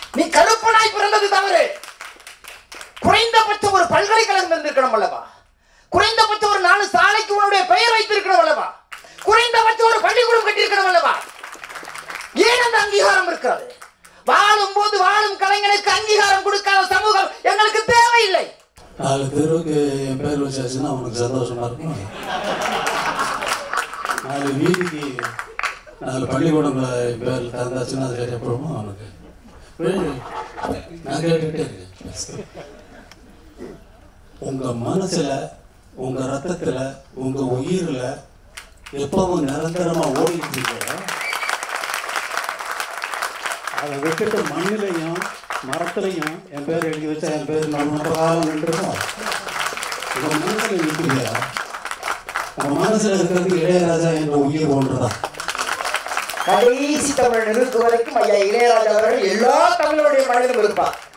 நீ கருப்பனாய் பிறந்தது தவறு குறைந்தபட்சம் ஒரு பல்கலைக்கழகம் இருந்திருக்கணும் அல்லவா குறைந்தபட்சம் ஒரு நாலு சாலைக்கு உன்னுடைய பெயர் வைத்திருக்கணும் அல்லவா குறைந்தபட்சம் ஒரு பள்ளிக்கூடம் கட்டியிருக்கணும் அல்லவா ஏன் அந்த அங்கீகாரம் இருக்காது வாழும் போது வாழும் கலைஞனுக்கு அங்கீகாரம் கொடுக்காத சமூகம் எங்களுக்கு தேவையில்லை நாலு தெருவுக்கு என் பேர் வச்சாச்சுன்னா அவனுக்கு சந்தோஷமா இருக்கும் நாலு வீதிக்கு நாலு பள்ளிக்கூடங்களை என் பேர் தந்தாச்சுன்னா அது சரியா போடுமா அவனுக்கு நான் கேட்டுக்கிட்டே இருக்கேன் உங்க மனசுல உங்க ரத்தத்துல உங்க உயிர்ல எப்பவும் நிரந்தரமா ஓடிட்டு இருக்கிற அதை விட்டுட்டு மண்ணிலையும் மரத்துலையும் என் பேர் எழுதி வச்சா என் பேர் நம்ம காலம் நின்றுடும் உங்க மனசுல நிற்கலையா உங்க மனசுல இருக்கிறது இளையராஜா என்ற உயிர் ஒன்றுதான் கடைசி தமிழ் நிறுத்து வரைக்கும் ஐயா இளையராஜா அவர்கள் எல்லா தமிழருடைய மனதிலும் இருப்பார்